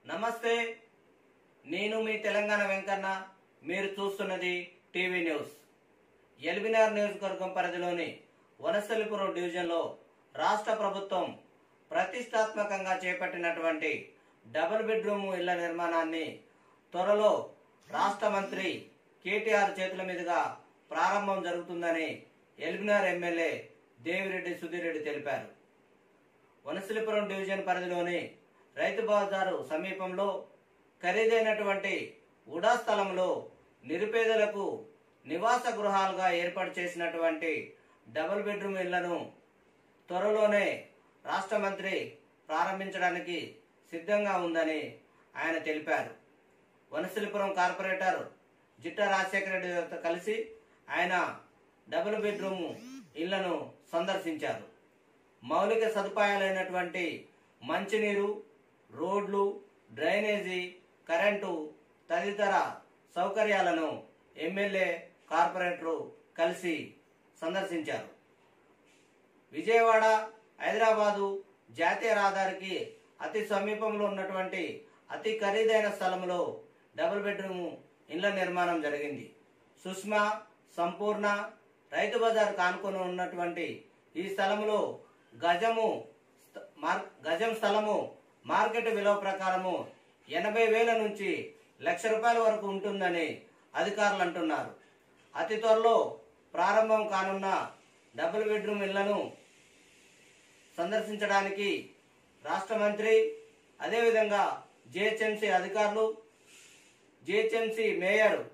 నమస్తే నేను మీ తెలంగాణ వెంకన్న మీరు చూస్తున్నది టీవీ న్యూస్ ఎల్బినార్ నియోజకవర్గం పరిధిలోని వనస్థలిపురం డివిజన్లో రాష్ట్ర ప్రభుత్వం ప్రతిష్టాత్మకంగా చేపట్టినటువంటి డబుల్ బెడ్రూమ్ ఇళ్ల నిర్మాణాన్ని త్వరలో రాష్ట్ర మంత్రి కేటీఆర్ చేతుల మీదుగా ప్రారంభం జరుగుతుందని ఎల్బినార్ ఎమ్మెల్యే దేవిరెడ్డి సుధీర్ రెడ్డి తెలిపారు వనస్థలిపురం డివిజన్ పరిధిలోని రైతు బజారు సమీపంలో ఖరీదైనటువంటి ఉడా స్థలంలో నిరుపేదలకు నివాస గృహాలుగా ఏర్పాటు చేసినటువంటి డబుల్ బెడ్రూమ్ ఇళ్లను త్వరలోనే రాష్ట్ర మంత్రి ప్రారంభించడానికి సిద్ధంగా ఉందని ఆయన తెలిపారు వనస్థలిపురం కార్పొరేటర్ జిట్ట రాజశేఖర రెడ్డితో కలిసి ఆయన డబుల్ బెడ్రూమ్ ఇళ్లను సందర్శించారు మౌలిక సదుపాయాలైనటువంటి మంచినీరు రోడ్లు డ్రైనేజీ కరెంటు తదితర సౌకర్యాలను ఎమ్మెల్యే కార్పొరేటరు కలిసి సందర్శించారు విజయవాడ హైదరాబాదు జాతీయ రహదారికి అతి సమీపంలో ఉన్నటువంటి అతి ఖరీదైన స్థలంలో డబుల్ బెడ్రూమ్ ఇండ్ల నిర్మాణం జరిగింది సుష్మా సంపూర్ణ రైతు బజార్ కానుకొని ఉన్నటువంటి ఈ స్థలంలో గజము స్థ- మార్- గజం స్థలము మార్కెట్ విలువ ప్రకారము ఎనభై వేల నుంచి లక్ష రూపాయల వరకు ఉంటుందని అధికారులు అంటున్నారు అతి త్వరలో ప్రారంభం కానున్న డబుల్ బెడ్రూమ్ ఇళ్లను సందర్శించడానికి రాష్ట్ర మంత్రి అదేవిధంగా జిహెచ్ఎంసీ అధికారులు జిహెచ్ఎంసీ మేయర్